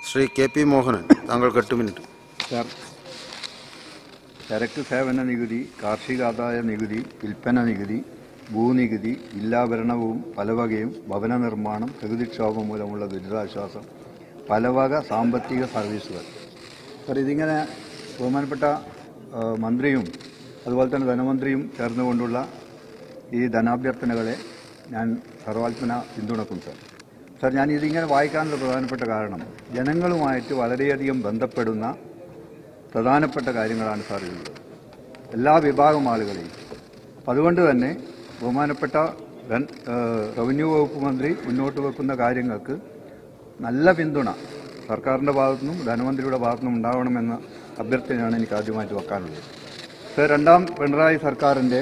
Shri K P Mohanan താങ്കൾക്ക് എട്ട് minute sir ചരക്ക് സേവന നികുതി കാർഷികാദായ നികുതി വിൽപ്പന നികുതി ഭൂനികുതി ജില്ലാഭരണവും പലവകയും ഭവന നിർമ്മാണം പ്രകൃതിക്ഷോഭം മൂലമുള്ള ദുരിതാശ്വാസം പലവക സാമ്പത്തിക സർവീസുകൾ സാർ ഇതിങ്ങനെ ബഹുമാനപ്പെട്ട ആ, മന്ത്രിയും അതുപോലെ തന്നെ ധനമന്ത്രിയും ചേർന്നുകൊണ്ടുള്ള ഈ ധനാഭ്യർത്ഥനകളെ ഞാൻ സർവാത്മന പിന്തുണക്കും സാർ സാർ ഞാൻ ഇതിങ്ങനെ വായിക്കാനുള്ള പ്രധാനപ്പെട്ട കാരണം ജനങ്ങളുമായിട്ട് വളരെയധികം ബന്ധപ്പെടുന്ന പ്രധാനപ്പെട്ട കാര്യങ്ങളാണ് സാർ ഇതിലുള്ളത് എല്ലാ വിഭാഗം ആളുകളെയും അപ്പം അതുകൊണ്ട് തന്നെ ബഹുമാനപ്പെട്ട ധൻ- ഏഹ് റവന്യൂ വകുപ്പ് മന്ത്രി മുന്നോട്ട് വെക്കുന്ന കാര്യങ്ങൾക്ക് നല്ല പിന്തുണ സർക്കാരിൻ്റെ ഭാഗത്തുനിന്നും ധനമന്ത്രിയുടെ ഭാഗത്തുനിന്നും ഉണ്ടാവണമെന്ന അഭ്യർത്ഥനയാണ് എനിക്ക് ആദ്യമായിട്ട് വെക്കാനുള്ളത് സർ രണ്ടാം പിണറായി സർക്കാരിൻ്റെ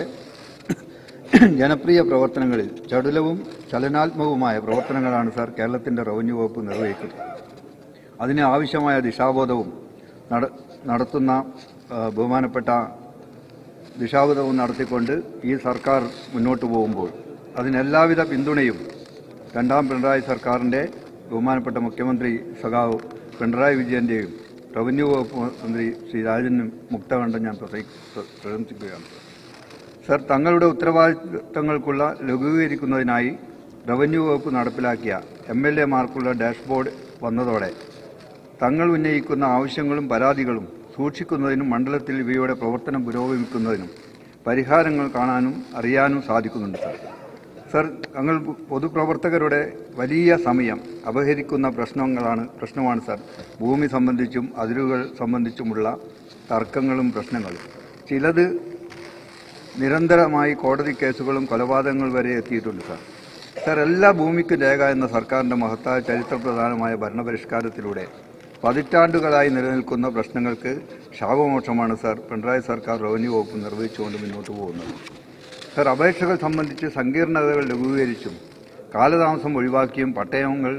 ജനപ്രിയ പ്രവർത്തനങ്ങളിൽ ചടുലവും ചലനാത്മകവുമായ പ്രവർത്തനങ്ങളാണ് സാർ കേരളത്തിൻ്റെ റവന്യൂ വകുപ്പ് നിർവഹിക്കുന്നത് അതിന് ആവശ്യമായ ദിശാബോധവും നട നടത്തുന്ന ആ, ബഹുമാനപ്പെട്ട ദിശാബോധവും നടത്തിക്കൊണ്ട് ഈ സർക്കാർ മുന്നോട്ട് പോകുമ്പോൾ അതിന് എല്ലാവിധ പിന്തുണയും രണ്ടാം പിണറായി സർക്കാരിൻ്റെ ബഹുമാനപ്പെട്ട മുഖ്യമന്ത്രി സഖാവ് പിണറായി വിജയൻ്റെയും റവന്യൂ വകുപ്പ് മന്ത്രി ശ്രീ രാജനും മുക്തകണ്ഠം ഞാൻ പ്രസംഗി- പ്ര- പ്രശംസിക്കുകയാണ് സർ തങ്ങളുടെ ഉത്തരവാദിത്തങ്ങൾക്കുള്ള ലഘൂകരിക്കുന്നതിനായി റവന്യൂ വകുപ്പ് നടപ്പിലാക്കിയ എം എൽ എമാർക്കുള്ള ഡാഷ്ബോർഡ് വന്നതോടെ തങ്ങൾ ഉന്നയിക്കുന്ന ആവശ്യങ്ങളും പരാതികളും സൂക്ഷിക്കുന്നതിനും മണ്ഡലത്തിൽ ഇവയുടെ പ്രവർത്തനം പുരോഗമിക്കുന്നതിനും പരിഹാരങ്ങൾ കാണാനും അറിയാനും സാധിക്കുന്നുണ്ട് സർ സർ തങ്ങൾ പൊതുപ്രവർത്തകരുടെ വലിയ സമയം അപഹരിക്കുന്ന പ്രശ്നങ്ങളാണ് പ്രശ്നമാണ് സർ ഭൂമി സംബന്ധിച്ചും അതിരുകൾ സംബന്ധിച്ചുമുള്ള തർക്കങ്ങളും പ്രശ്നങ്ങളും ചിലത് നിരന്തരമായി കോടതി കേസുകളും കൊലപാതകങ്ങൾ വരെ എത്തിയിട്ടുണ്ട് സാർ സാർ എല്ലാ ഭൂമിക്കും രേഖ എന്ന സർക്കാരിന്റെ മഹത്തായ ചരിത്രപ്രധാനമായ ഭരണപരിഷ്കാരത്തിലൂടെ പതിറ്റാണ്ടുകളായി നിലനിൽക്കുന്ന പ്രശ്നങ്ങൾക്ക് ശാപമോക്ഷമാണ് സാർ പിണറായി സർക്കാർ റവന്യൂ വകുപ്പ് നിർവഹിച്ചുകൊണ്ട് മുന്നോട്ട് പോകുന്നത് സാർ അപേക്ഷകൾ സംബന്ധിച്ച് സങ്കീർണതകൾ ലഘൂകരിച്ചും കാലതാമസം ഒഴിവാക്കിയും പട്ടയങ്ങൾ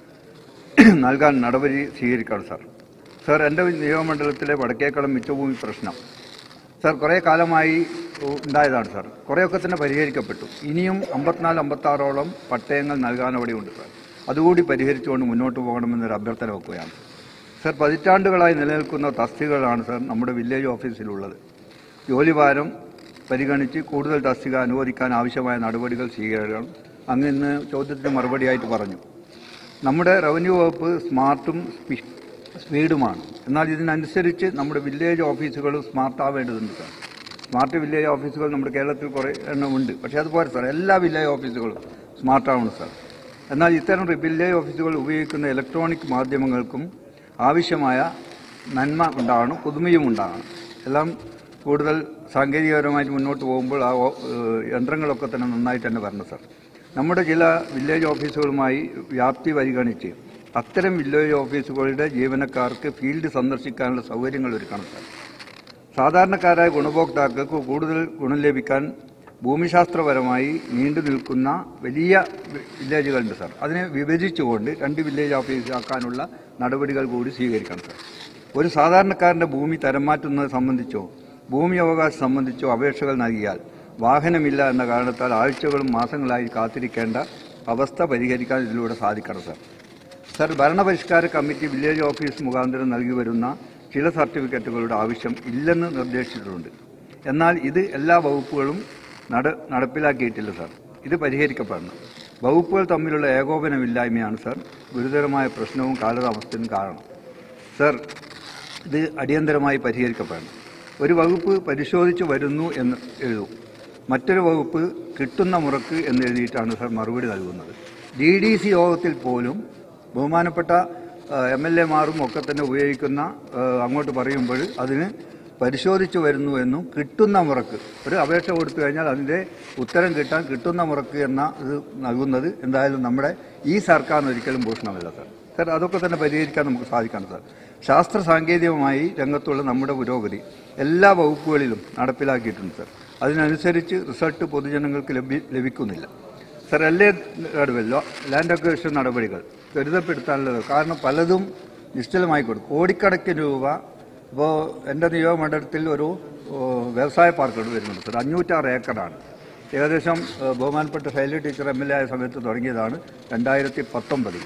നൽകാൻ നടപടി സ്വീകരിക്കണം സാർ സാർ എൻ്റെ നിയമമണ്ഡലത്തിലെ വടക്കേക്കളം മിച്ചഭൂമി പ്രശ്നം സാർ കുറേ കാലമായി ഉണ്ടായതാണ് സാർ കുറേയൊക്കെ തന്നെ പരിഹരിക്കപ്പെട്ടു ഇനിയും അമ്പത്തിനാല് അമ്പത്താറോളം പട്ടയങ്ങൾ നൽകാൻ അവിടെയുണ്ട് സാർ അതുകൂടി പരിഹരിച്ചുകൊണ്ട് മുന്നോട്ട് പോകണമെന്നൊരു അഭ്യർത്ഥന വെക്കുകയാണ് സാർ പതിറ്റാണ്ടുകളായി നിലനിൽക്കുന്ന തസ്തികകളാണ് സാർ നമ്മുടെ വില്ലേജ് ഓഫീസിലുള്ളത് ജോലിഭാരം പരിഗണിച്ച് കൂടുതൽ തസ്തിക അനുവദിക്കാൻ ആവശ്യമായ നടപടികൾ സ്വീകരിക്കണം അങ്ങ് ഇന്ന് ചോദ്യത്തിന് മറുപടിയായിട്ട് പറഞ്ഞു നമ്മുടെ റവന്യൂ വകുപ്പ് സ്മാർട്ടും സ്പി- സ്പീഡുമാണ് എന്നാൽ ഇതിനനുസരിച്ച് നമ്മുടെ വില്ലേജ് ഓഫീസുകൾ സ്മാർട്ട് ആവേണ്ടതുണ്ട് സാർ സ്മാർട്ട് വില്ലേജ് ഓഫീസുകൾ നമ്മുടെ കേരളത്തിൽ കുറേ എണ്ണം ഉണ്ട് പക്ഷേ അതുപോലെ സാർ എല്ലാ വില്ലേജ് ഓഫീസുകളും സ്മാർട്ടാവണം സാർ എന്നാൽ ഇത്തരം വില്ലേജ് ഓഫീസുകൾ ഉപയോഗിക്കുന്ന ഇലക്ട്രോണിക് മാധ്യമങ്ങൾക്കും ആവശ്യമായ നന്മ ഉണ്ടാകണം പുതുമയും ഉണ്ടാകണം എല്ലാം കൂടുതൽ സാങ്കേതികപരമായിട്ട് മുന്നോട്ട് പോകുമ്പോൾ ആ ഓ- ഏഹ് യന്ത്രങ്ങളൊക്കെ തന്നെ നന്നായിട്ട് തന്നെ വരണം സാർ നമ്മുടെ ചില വില്ലേജ് ഓഫീസുകളുമായി വ്യാപ്തി പരിഗണിച്ച് അത്തരം വില്ലേജ് ഓഫീസുകളുടെ ജീവനക്കാർക്ക് ഫീൽഡ് സന്ദർശിക്കാനുള്ള സൗകര്യങ്ങൾ ഒരുക്കണം സാർ സാധാരണക്കാരായ ഗുണഭോക്താക്കൾക്ക് കൂടുതൽ ഗുണം ലഭിക്കാൻ ഭൂമിശാസ്ത്രപരമായി നീണ്ടു നിൽക്കുന്ന വലിയ വി- വില്ലേജുകളുണ്ട് സാർ അതിനെ വിഭജിച്ചുകൊണ്ട് രണ്ട് വില്ലേജ് ഓഫീസ് ആക്കാനുള്ള നടപടികൾ കൂടി സ്വീകരിക്കണം സാർ ഒരു സാധാരണക്കാരന്റെ ഭൂമി തരം മാറ്റുന്നത് സംബന്ധിച്ചോ ഭൂമി അവകാശം സംബന്ധിച്ചോ അപേക്ഷകൾ നൽകിയാൽ വാഹനമില്ല എന്ന കാരണത്താൽ ആഴ്ചകളും മാസങ്ങളായി കാത്തിരിക്കേണ്ട അവസ്ഥ പരിഹരിക്കാൻ ഇതിലൂടെ സാധിക്കണം സാർ സർ ഭരണപരിഷ്കാര കമ്മിറ്റി വില്ലേജ് ഓഫീസ് മുഖാന്തരം നൽകി വരുന്ന ചില സർട്ടിഫിക്കറ്റുകളുടെ ആവശ്യം ഇല്ലെന്ന് നിർദ്ദേശിച്ചിട്ടുണ്ട് എന്നാൽ ഇത് എല്ലാ വകുപ്പുകളും നട നടപ്പിലാക്കിയിട്ടില്ല സാർ ഇത് പരിഹരിക്കപ്പെടണം വകുപ്പുകൾ തമ്മിലുള്ള ഏകോപനമില്ലായ്മയാണ് സാർ ഗുരുതരമായ പ്രശ്നവും കാലതാമസത്തിനും കാരണം സർ ഇത് അടിയന്തരമായി പരിഹരിക്കപ്പെടണം ഒരു വകുപ്പ് പരിശോധിച്ചു വരുന്നു എന്ന് എഴുതും മറ്റൊരു വകുപ്പ് കിട്ടുന്ന മുറക്ക് എന്ന് എഴുതിയിട്ടാണ് സാർ മറുപടി നൽകുന്നത് ഡി ഡി സി യോഗത്തിൽ പോലും ബഹുമാനപ്പെട്ട എം എൽ എമാരും ഒക്കെ തന്നെ ഉപയോഗിക്കുന്ന ആ, അങ്ങോട്ട് പറയുമ്പോൾ അതിന് പരിശോധിച്ചു വരുന്നു എന്നും കിട്ടുന്ന മുറക്ക് ഒരു അപേക്ഷ കൊടുത്തു കഴിഞ്ഞാൽ അതിൻ്റെ ഉത്തരം കിട്ടാൻ കിട്ടുന്ന മുറക്ക് എന്ന ഇത് നൽകുന്നത് എന്തായാലും നമ്മുടെ ഈ സർക്കാരിന് ഒരിക്കലും ഭൂഷണമല്ല സാർ സാർ അതൊക്കെ തന്നെ പരിഹരിക്കാൻ നമുക്ക് സാധിക്കണം സാർ ശാസ്ത്ര സാങ്കേതികമായി രംഗത്തുള്ള നമ്മുടെ പുരോഗതി എല്ലാ വകുപ്പുകളിലും നടപ്പിലാക്കിയിട്ടുണ്ട് സാർ അതിനനുസരിച്ച് റിസൾട്ട് പൊതുജനങ്ങൾക്ക് ലഭ്യ ലഭിക്കുന്നില്ല സർ എല്ലേ നടുവല്ലോ ലാൻഡ് അക്വേഷൻ നടപടികൾ ത്വരിതപ്പെടുത്താനുള്ളത് കാരണം പലതും നിശ്ചലമായി കൊടുക്കും കോടിക്കണക്കിന് രൂപ ഇപ്പോൾ എൻ്റെ നിയോജകമണ്ഡലത്തിൽ ഒരു ഓ, വ്യവസായ പാർക്കുകൾ വരുന്നുണ്ട് സർ അഞ്ഞൂറ്റാറ് ഏക്കറാണ് ഏകദേശം ഏ, ബഹുമാനപ്പെട്ട ശൈലി ടീച്ചർ എം എൽ എ ആയ സമയത്ത് തുടങ്ങിയതാണ് രണ്ടായിരത്തി പത്തൊമ്പതിൽ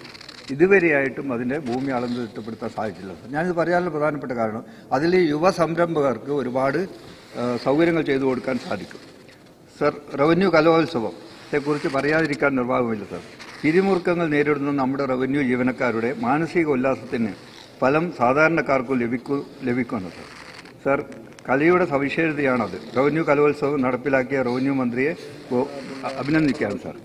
ഇതുവരെയായിട്ടും അതിൻ്റെ ഭൂമി അളന്ന് തിട്ടപ്പെടുത്താൻ സാധിച്ചില്ല സർ ഞാനിത് പറയാനുള്ള പ്രധാനപ്പെട്ട കാരണം അതിൽ ഈ യുവ സംരംഭകർക്ക് ഒരുപാട് ആ, സൗകര്യങ്ങൾ ചെയ്തു കൊടുക്കാൻ സാധിക്കും സർ റവന്യൂ കലോത്സവത്തെക്കുറിച്ച് പറയാതിരിക്കാൻ നിർവാഹമില്ല സർ പിരിമുറുക്കങ്ങൾ നേരിടുന്ന നമ്മുടെ റവന്യൂ ജീവനക്കാരുടെ മാനസിക ഉല്ലാസത്തിന് ഫലം സാധാരണക്കാർക്കും ലഭിക്കൂ ലഭിക്കുന്നു സർ സർ കലയുടെ സവിശേഷതയാണത് റവന്യൂ കലോത്സവം നടപ്പിലാക്കിയ റവന്യൂ മന്ത്രിയെ ഗോ- അഭിനന്ദിക്കുകയാണ് സാർ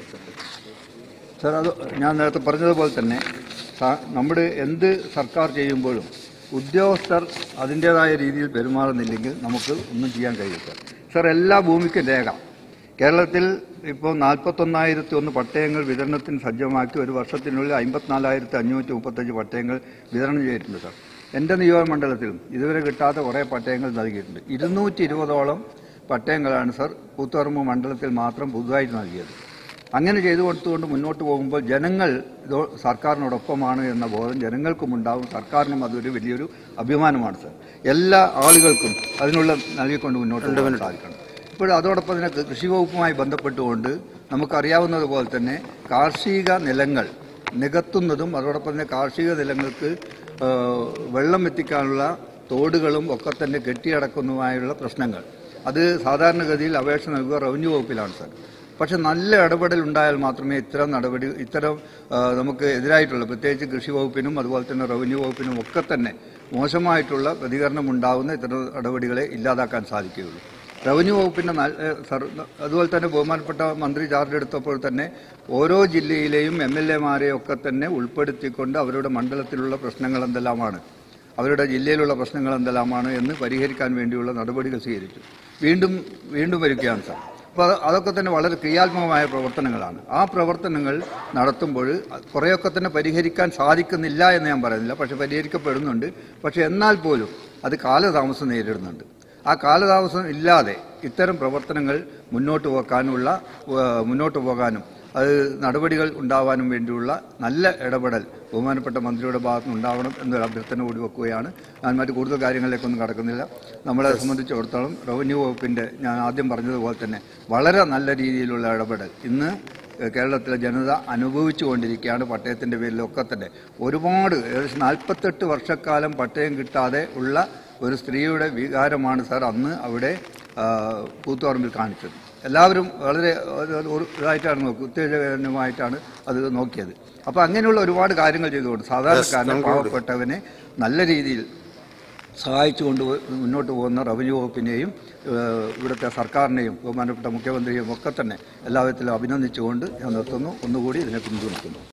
സാർ അത് ഞാൻ നേരത്തെ പറഞ്ഞതുപോലെ തന്നെ സ- നമ്മുടെ എന്ത് സർക്കാർ ചെയ്യുമ്പോഴും ഉദ്യോഗസ്ഥർ അതിൻ്റേതായ രീതിയിൽ പെരുമാറുന്നില്ലെങ്കിൽ നമുക്ക് ഒന്നും ചെയ്യാൻ കഴിയില്ല സാർ എല്ലാ ഭൂമിക്കും രേഖ കേരളത്തിൽ ഇപ്പോൾ നാൽപ്പത്തൊന്നായിരത്തി ഒന്ന് പട്ടയങ്ങൾ വിതരണത്തിന് സജ്ജമാക്കി ഒരു വർഷത്തിനുള്ളിൽ അമ്പത്തിനാലായിരത്തി അഞ്ഞൂറ്റി മുപ്പത്തഞ്ച് പട്ടയങ്ങൾ വിതരണം ചെയ്തിട്ടുണ്ട് സാർ എൻ്റെ നിയോജകമണ്ഡലത്തിലും ഇതുവരെ കിട്ടാത്ത കുറേ പട്ടയങ്ങൾ നൽകിയിട്ടുണ്ട് ഇരുന്നൂറ്റി ഇരുപതോളം പട്ടയങ്ങളാണ് സാർ കൂത്തുപറമ്പ് മണ്ഡലത്തിൽ മാത്രം പുതുതായിട്ട് നൽകിയത് അങ്ങനെ ചെയ്തു കൊടുത്തുകൊണ്ട് മുന്നോട്ട് പോകുമ്പോൾ ജനങ്ങൾ ഇതോ സർക്കാരിനോടൊപ്പമാണ് എന്ന ബോധം ജനങ്ങൾക്കും ഉണ്ടാവും സർക്കാരിനും അതൊരു വലിയൊരു അഭിമാനമാണ് സാർ എല്ലാ ആളുകൾക്കും അതിനുള്ള നൽകിക്കൊണ്ട് മുന്നോട്ട് പോകാൻ സാധിക്കണം ഇപ്പോൾ അതോടൊപ്പം തന്നെ കൃഷി വകുപ്പുമായി ബന്ധപ്പെട്ടുകൊണ്ട് നമുക്കറിയാവുന്നതുപോലെ തന്നെ കാർഷിക നിലങ്ങൾ നികത്തുന്നതും അതോടൊപ്പം തന്നെ കാർഷിക നിലങ്ങൾക്ക് ആ, വെള്ളം എത്തിക്കാനുള്ള തോടുകളും ഒക്കെ തന്നെ കെട്ടിയടക്കുന്നതുമായുള്ള പ്രശ്നങ്ങൾ അത് സാധാരണഗതിയിൽ അപേക്ഷ നൽകുക റവന്യൂ വകുപ്പിലാണ് സാർ പക്ഷെ നല്ല ഇടപെടൽ ഉണ്ടായാൽ മാത്രമേ ഇത്തരം നടപടി ഇത്തരം ആ, നമുക്ക് എതിരായിട്ടുള്ള പ്രത്യേകിച്ച് കൃഷി വകുപ്പിനും അതുപോലെ തന്നെ റവന്യൂ വകുപ്പിനും ഒക്കെ തന്നെ മോശമായിട്ടുള്ള പ്രതികരണം ഉണ്ടാകുന്ന ഇത്തരം നടപടികളെ ഇല്ലാതാക്കാൻ സാധിക്കുകയുള്ളൂ റവന്യൂ വകുപ്പിന്റെ നല്ല- ഏ, സർ- അതുപോലെ തന്നെ ബഹുമാനപ്പെട്ട മന്ത്രി ചാർജ് എടുത്തപ്പോൾ തന്നെ ഓരോ ജില്ലയിലെയും എം എൽ എമാരെയും ഒക്കെ തന്നെ ഉൾപ്പെടുത്തിക്കൊണ്ട് അവരുടെ മണ്ഡലത്തിലുള്ള പ്രശ്നങ്ങൾ എന്തെല്ലാമാണ് അവരുടെ ജില്ലയിലുള്ള പ്രശ്നങ്ങൾ എന്തെല്ലാമാണ് എന്ന് പരിഹരിക്കാൻ വേണ്ടിയുള്ള നടപടികൾ സ്വീകരിച്ചു വീണ്ടും വീണ്ടും വരികയാണ് സാർ അപ്പോൾ അത് അതൊക്കെ തന്നെ വളരെ ക്രിയാത്മകമായ പ്രവർത്തനങ്ങളാണ് ആ പ്രവർത്തനങ്ങൾ നടത്തുമ്പോൾ കുറേയൊക്കെ തന്നെ പരിഹരിക്കാൻ സാധിക്കുന്നില്ല എന്ന് ഞാൻ പറയുന്നില്ല പക്ഷെ പരിഹരിക്കപ്പെടുന്നുണ്ട് പക്ഷെ എന്നാൽ പോലും അത് കാലതാമസം നേരിടുന്നുണ്ട് ആ കാലതാമസം ഇല്ലാതെ ഇത്തരം പ്രവർത്തനങ്ങൾ മുന്നോട്ട് പോക്കാനുള്ള ഏഹ്, മുന്നോട്ട് പോകാനും അത് നടപടികൾ ഉണ്ടാവാനും വേണ്ടിയുള്ള നല്ല ഇടപെടൽ ബഹുമാനപ്പെട്ട മന്ത്രിയുടെ ഭാഗത്ത് നിന്ന് ഉണ്ടാവണം എന്നൊരു അഭ്യർത്ഥന കൂടി വെക്കുകയാണ് ഞാൻ മറ്റു കൂടുതൽ കാര്യങ്ങളിലേക്കൊന്നും കടക്കുന്നില്ല നമ്മളെ സംബന്ധിച്ചിടത്തോളം റവന്യൂ വകുപ്പിന്റെ ഞാൻ ആദ്യം പറഞ്ഞതുപോലെ തന്നെ വളരെ നല്ല രീതിയിലുള്ള ഇടപെടൽ ഇന്ന് കേരളത്തിലെ ജനത അനുഭവിച്ചു കൊണ്ടിരിക്കുകയാണ് പട്ടയത്തിന്റെ പേരിലൊക്കെ തന്നെ ഒരുപാട് ഏകദേശം നാൽപ്പത്തെട്ട് വർഷക്കാലം പട്ടയം കിട്ടാതെ ഉള്ള ഒരു സ്ത്രീയുടെ വികാരമാണ് സാർ അന്ന് അവിടെ ആ, കൂത്തുപറമ്പിൽ കാണിച്ചത് എല്ലാവരും വളരെ ഒരു- ഒരു ഇതായിട്ടാണ് നോക്കി ഉത്തേജകരമായിട്ടാണ് അത് നോക്കിയത് അപ്പോൾ അങ്ങനെയുള്ള ഒരുപാട് കാര്യങ്ങൾ ചെയ്തുകൊണ്ട് സാധാരണക്കാരനെ പാവപ്പെട്ടവനെ നല്ല രീതിയിൽ സഹായിച്ചുകൊണ്ട് മുന്നോട്ട് പോകുന്ന റവന്യൂ വകുപ്പിനെയും ഏഹ്, ഇവിടുത്തെ സർക്കാരിനെയും ബഹുമാനപ്പെട്ട മുഖ്യമന്ത്രിയും ഒക്കെ തന്നെ എല്ലാ വിധത്തിലും അഭിനന്ദിച്ചുകൊണ്ട് ഞാൻ നിർത്തുന്നു ഒന്നുകൂടി ഇതിനെ പിന്തുണയ്ക്കുന്നു